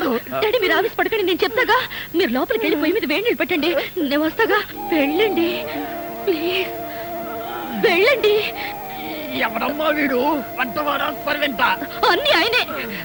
Daddy మీరు office పడకండి నేను చెప్తాగా మీరు లోపలికి వెళ్ళి పొయ్యి మీద వేడి నీళ్ళు పెట్టండి నేను వస్తాగా వెళ్ళండి ప్లీజ్ వెళ్ళండి ఎవరమ్మా వీడు వంటవాడా సర్వెంటా అన్ని ఆయనే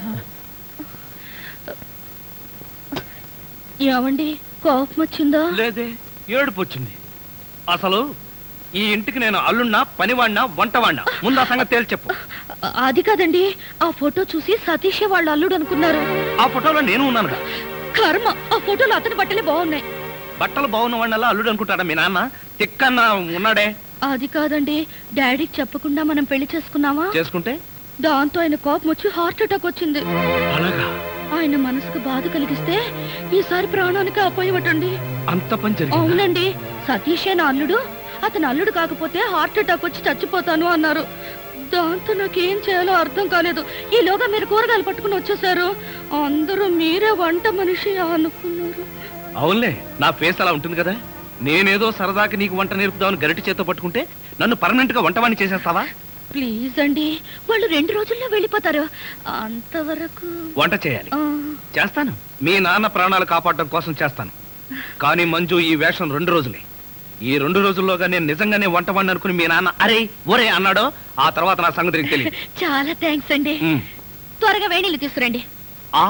ఏమండి కోపం వచ్చిందా లేదే ఏడుపు వచ్చింది అసలు ఈ ఇంటికి నేను అల్లున్నా పనివాడినా వంటవాడినా ముందు ఆ సంగతి తేల్చి చెప్పు అ- అది కాదండి ఆ ఫోటో చూసి సతీష్ వాళ్ళ అల్లుడు అనుకున్నారు ఆ ఫోటోలో నేను ఉన్నానుగా కర్మ ఆ ఫోటోలో అతని బట్టలే బాగున్నాయి బట్టలు బాగున్న వాడినల్లా అల్లుడు అనుకుంటాడా మీ నాన్న తిక్కన్న ఉన్నాడే అది కాదండి డాడీకి చెప్పకుండా మనం పెళ్లి చేసుకున్నామా చేసుకుంటే దాంతో ఆయన కోపం వచ్చి హార్ట్ అటాక్ వచ్చింది అలాగా ఆయన మనసుకు బాధ కలిగిస్తే ఈసారి ప్రాణానికి అపాయమటండి అంత పని జరిగింది అవునండి సతీష్ అయిన అల్లుడు అతను అల్లుడు కాకపోతే హార్ట్ అటాక్ వచ్చి చచ్చిపోతాను అన్నారు దాంతో నాకేం చేయాలో అర్థం కాలేదు ఈలోగా మీరు కూరగాయలు పట్టుకుని వచ్చేసారు అందరూ మీరే వంట మనిషి అనుకున్నారు అవునులే నా ఫేస్ అలా ఉంటుంది కదా నేనేదో సరదాకి నీకు వంట నేర్పుదామని గరిటి చేత్తో పట్టుకుంటే నన్ను పర్మనెంట్ గా వంటవాణ్ణి చేసేస్తావా ప్లీజ్ అండి వాళ్ళు రెండు రోజుల్లో వెళ్ళిపోతారు అంతవరకు వంట చేయాలి ఆ, చేస్తాను మీ నాన్న ప్రాణాలు కాపాడడం కోసం చేస్తాను కానీ మంజు ఈ వేషం రెండు రోజులే ఈ రెండు రోజుల్లోగా నేను నిజంగానే వంటవాడిని అనుకుని మీ నాన్న అరే ఒరే అన్నాడో ఆ తర్వాత నా సంగతి నీకు తెలియదు చాలా థ్యాంక్స్ అండి ఉమ్. త్వరగా వేణీళ్ళు తీసుకురండి ఆ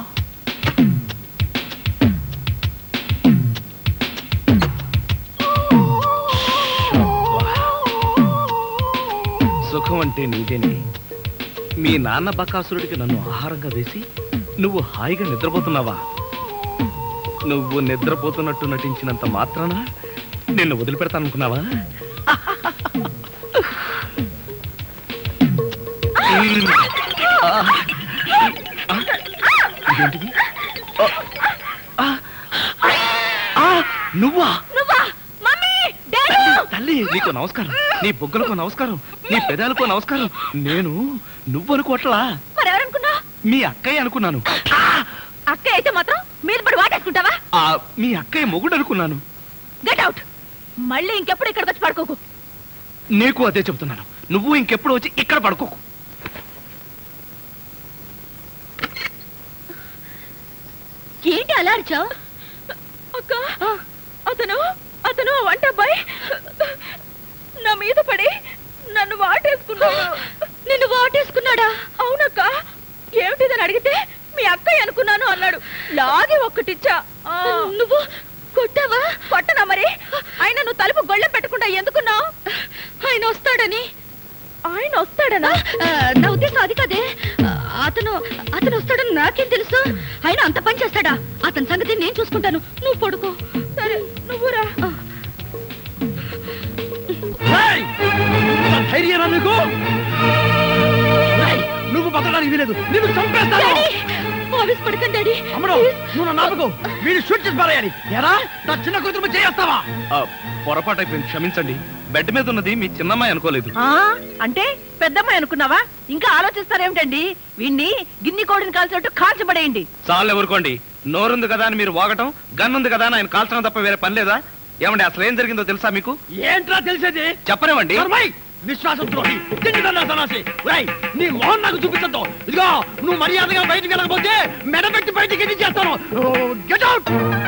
సుఖం అంటే నీదేనే మీ నాన్న బకాసురుడికి నన్ను ఆహారంగా వేసి నువ్వు హాయిగా నిద్రపోతున్నావా నువ్వు నిద్రపోతున్నట్టు నటించినంత మాత్రాన నిన్ను వదిలిపెడతాననుకున్నావా ఉమ్. ఆ. ఆ. ఇదేంటిది ఆ. ఆ. ఆ. నువ్వా నువ్వా మమ్మీ డాడీ తల్లి, తల్లి నీకు నమస్కారం నీ బొగ్గలకు నమస్కారం నీ పెదాలకు నమస్కారం నేను నువ్వు అనుకోవట్లా మరెవరనుకున్నా మీ అక్కయ్య అనుకున్నాను అక్క అయితే మాత్రం మీరు పడి వాటేసుకుంటావా ఆ మీ అక్కయ్య మొగుడు అనుకున్నాను గెట్ అవుట్ మళ్ళీ ఇంకెప్పుడు ఇక్కడికి వచ్చి పడుకోకు నీకు అదే చెప్తున్నాను నువ్వు ఇంకెప్పుడు వచ్చి ఇక్కడ పడుకోకు ఏంటి అలా అరిచావు అక్క అతను అతను ఆ వంట అబ్బాయి నా మీద పడి నన్ను వాటేసుకున్నాడు నిన్ను వాటేసుకున్నాడా అవునక్క ఏమిటిదని అడిగితే మీ అక్కయ్య అనుకున్నాను అన్నాడు లాగి ఒక్కటిచ్చా నువ్వు కొట్టావా కొట్టనా మరి ఆయన నువ్వు తలుపు గొళ్ళెం పెట్టకుండా ఎందుకున్నావు ఆయన వస్తాడని ఆయన వస్తాడనా నా ఉద్దేశం అది కదే ఆ, అతను అతను వస్తాడని నాకేం తెలుసు ఆయన అంత పని చేస్తాడా అతని సంగతి నేను చూసుకుంటాను నువ్వు పడుకో సరే నువ్వు రా ఏయ్! ఇంత ధైర్యమా నీకు ఏయ్! నువ్వు బతకడానికి వీలేదు నిన్ను చంపేస్తాను ఆఫీస్ పడకండి డాడీ అమ్మడు నువ్వు నన్ను ఆపకు వీడు షూట్ చేసి పారేయాలి ఎరా నా చిన్న కూతురు చేస్తావా ఆ, పొరపాటు అయిపోయింది క్షమించండి బెడ్ మీద ఉన్నది మీ చిన్నమ్మాయి అనుకోలేదు ఆ అంటే పెద్దమ్మాయి అనుకున్నావా ఇంకా ఆలోచిస్తారేమిటండి వీణ్ణి గిన్ని కోడిని కాల్చినట్టు కాల్చబడేయండి చాలు ఎవరుకోండి నోరుంది కదా అని మీరు వాగటం గన్ ఉంది కదా అని ఆయన కాల్చడం తప్ప వేరే పని లేదా ఏమండి అసలు ఏం జరిగిందో తెలుసా మీకు ఏంట్రా తెలిసేది చెప్పనివ్వండి ధర్మై విశ్వాసం ద్రోహి తిండిదన్నా సన్నాసి ఒరేయ్, నీ మొహం నాకు చూపించద్దు ఇదిగో నువ్వు మర్యాదగా బయటికి వెళ్ళకపోతే మెడపెట్టి బయటికి ఎన్ని చేస్తాను గెట్ అవుట్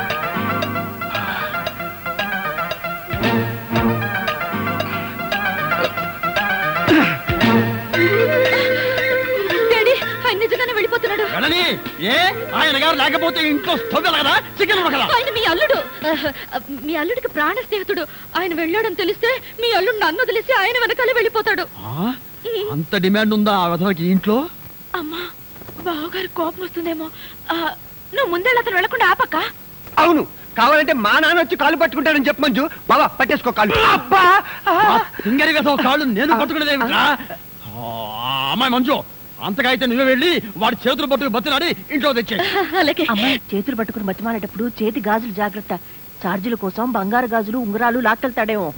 డాడీ ఆయన నిజంగానే వెళ్ళిపోతున్నాడు వెళ్ళని ఏ ఆయన గారు లేకపోతే ఇంట్లో స్టవ్ కదా చికెన్ ఉడకదా ఆయన మీ అల్లుడు ఆహ్, మీ అల్లుడికి ప్రాణ స్నేహితుడు ఆయన వెళ్ళాడని తెలిస్తే మీ అల్లుడు నన్ను వదిలేసి ఆయన వెనకాలే వెళ్ళిపోతాడు అంత డిమాండ్ ఉందా ఆ విధవకి ఇంట్లో అమ్మా బావగారు కోపం వస్తుందేమో ఆ, నువ్వు ముందే అతను వెళ్లకుండా ఆపక్క అవును కావాలంటే మా నాన్న వచ్చి కాలు పట్టుకుంటాడని చెప్పు మంజు బాబా పట్టేసుకో కాలు అబ్బా సింగరి విధవ కాళ్ళు నేను పట్టుకునేదేమిట్రా ఆ, అమ్మాయి మంజు అంతగా అయితే నువ్వే వెళ్ళి వాడి చేతులు పట్టుకు బతిలాడి ఇంట్లో తెచ్చే అలాగే అమ్మాయి చేతులు పట్టుకుని బతిమాలేటప్పుడు చేతి గాజులు జాగ్రత్త చార్జీల కోసం బంగారు గాజులు ఉంగరాలు లాక్కెళ్తాడేమో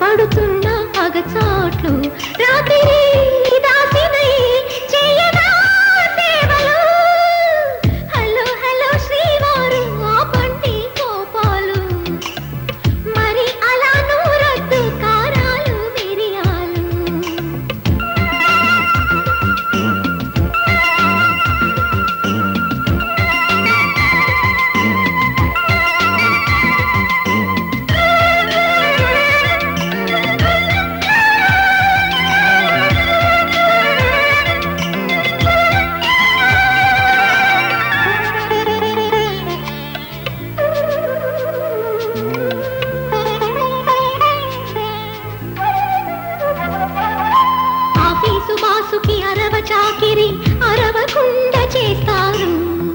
పడుతున్న అగచాట్లు రాత్రి దాసినై చేయనా సేవలు హలో హలో శ్రీవారు ఆపండి కోపాలు మరి అలా నూరద్దు కారాలు మిరియాలు ఆఫీసు బాసుకి అరవ చాకిరి అరవకుండ చేస్తారు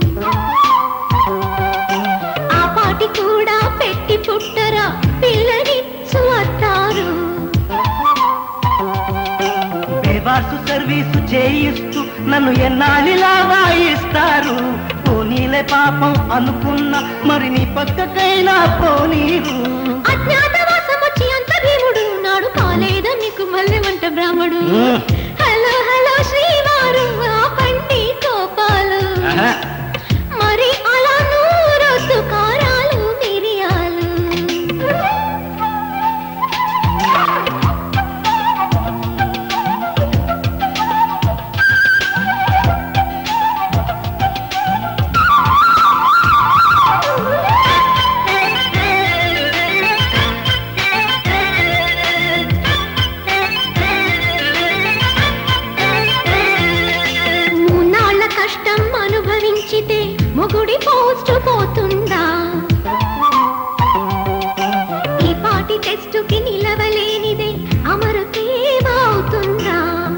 ఆ పాటి కూడా పెట్టి పుట్టరా పిల్లనిచ్చు అత్తారు బేవార్సు సర్వీసు చేయిస్తూ నన్ను ఎన్నాళ్ళిలా వాయిస్తారు పోనీలే పాపం అనుకున్నా మరి నీ పక్కకైనా పోనీరు అజ్ఞాతవాసం వచ్చి అంత భీముడు నాడు కాలేదా నీకు మళ్ళీ వంట బ్రాహ్మడు మ్మ్. హలో హలో శ్రీవారు ఆపండి కోపాలు మరి అలా నూరొద్దు కారాలు మిరియాలు మూన్నాళ్ళ కష్టం అనుభవించితే మొగుడి పోస్ట్ పోతుందా ఈ పాటి టెస్టుకి నిలవలేనిదే అమరతేమవుతుందా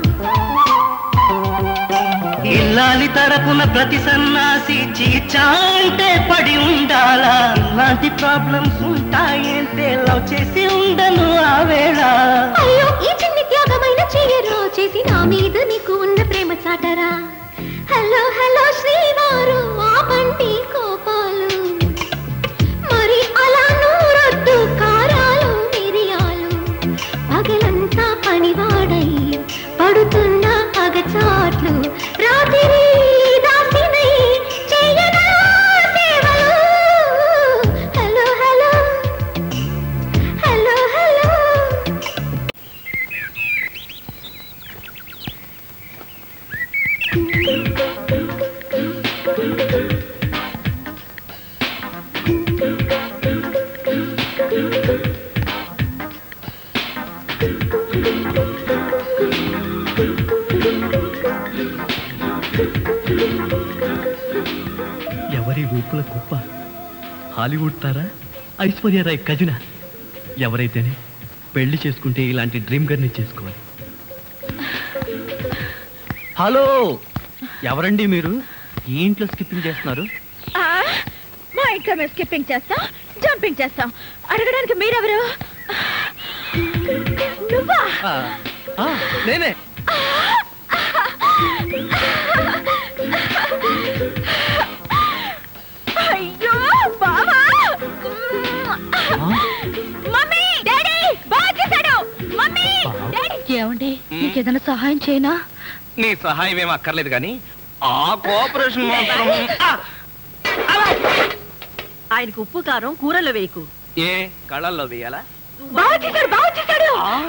ఇల్లాలి తరపున ప్రతి సన్నాసి చీచాంటే పడి ఉండాలా ఇలాంటి ప్రాబ్లమ్స్ ఉంటాయంటే లవ్ చేసి ఉండను ఆ వేళ అయ్యో ఈ చిన్ని త్యాగమైన చెయ్యరా చేసి నా మీద నీకు ఉన్న ప్రేమ చాటరా హలో హలో శ్రీవారు ఆపండి కోపాలు మరి అలా నూరొద్దు కారాలు మిరియాలు పగలంతా పనివాడై పడుతున్న అగచాట్లు రాత్రి దాసినై చేయనా సేవలు హలో హలో హలో హలో ఎవరి ఊపుల కుప్ప హాలీవుడ్ తారా ఐశ్వర్యరాయ్ కజిన ఎవరైతేనే పెళ్లి చేసుకుంటే ఇలాంటి డ్రీమ్ గర్ని చేసుకోవాలి హలో ఎవరండి మీరు ఈ ఇంట్లో స్కిప్పింగ్ చేస్తున్నారు ఆ, మా ఇంట్లో మేము స్కిప్పింగ్ చేస్తాం జంపింగ్ చేస్తాం అడగడానికి మీరెవరు నువ్వా ఆ, ఆ, నేనే అయ్యో బావా మమ్మీ డాడీ బాగా చేశాడు మమ్మీ డాడీ ఏమండి నీకేదైనా సహాయం చేయనా నీ సహాయం ఏం అక్కర్లేదు కానీ ఆ కోఆపరేషన్ మాత్రం ఆ! ఆయనకు ఉప్పు కారం కూరలో వేయకు ఏ కళ్ళల్లో వేయాలా బాగా చేశాడు బాగా చేశాడు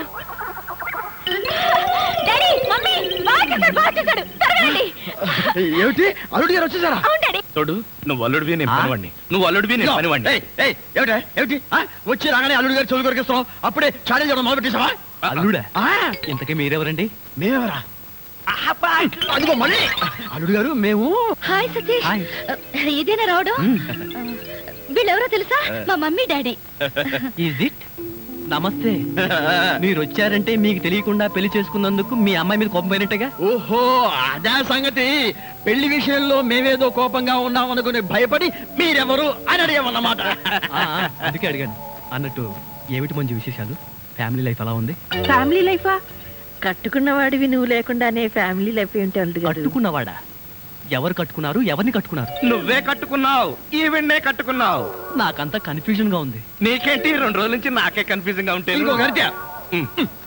డాడీ మమ్మీ బాగా చేశాడు బాగా చేశాడు త్వరగా రండి. ఏమిటి అల్లుడు గారు వచ్చేసారా అవును డాడీ తోడు నువ్వు అల్లుడివి నేను ఆ? పనివాడిని నువ్వు అల్లుడివి నేను పనివాడిని ఏయ్, ఏయ్, ఏమిటి ఏమిటి ఆ? వచ్చి రాగానే అల్లుడు గారు చెవులు కొరికిస్తున్నావు అప్పుడే చాడీ చేయడం మొదలు పెట్టేశావా అల్లుడా ఆ, ఇంతకీ మీరెవరండి మేమెవరా అదిగో మళ్ళీ అల్లుడు గారు మేము హాయ్ సతీష్ హాయ్. ఇదేనా రావడం వీళ్ళెవరో తెలుసా మా మమ్మీ డాడీ ఈజ్ ఇట్ నమస్తే మీరు వచ్చారంటే మీకు తెలియకుండా పెళ్లి చేసుకున్నందుకు మీ అమ్మాయి మీద కోపం పోయినట్టుగా ఓహో అదే సంగతి పెళ్లి విషయంలో మేమేదో కోపంగా ఉన్నాం అనుకుని భయపడి మీరెవరు అని అడిగామన్నమాట ఆ, ఆ, అందుకే అడిగాను అన్నట్టు ఏమిటి మంచి విశేషాలు ఫ్యామిలీ లైఫ్ ఎలా ఉంది ఫ్యామిలీ లైఫా కట్టుకున్నవాడివి నువ్వు లేకుండానే ఫ్యామిలీ లైఫ్ ఏంటి అల్లుడు గారు కట్టుకున్నవాడా ఎవరు కట్టుకున్నారు ఎవరిని కట్టుకున్నారు నువ్వే కట్టుకున్నావు ఈవెన్నే కట్టుకున్నావు నాకంతా కన్ఫ్యూజన్ గా ఉంది నీకేంటి రెండు రోజుల నుంచి నాకే కన్ఫ్యూజింగ్ గా ఉంటే ఇంకో గరిట ఉమ్.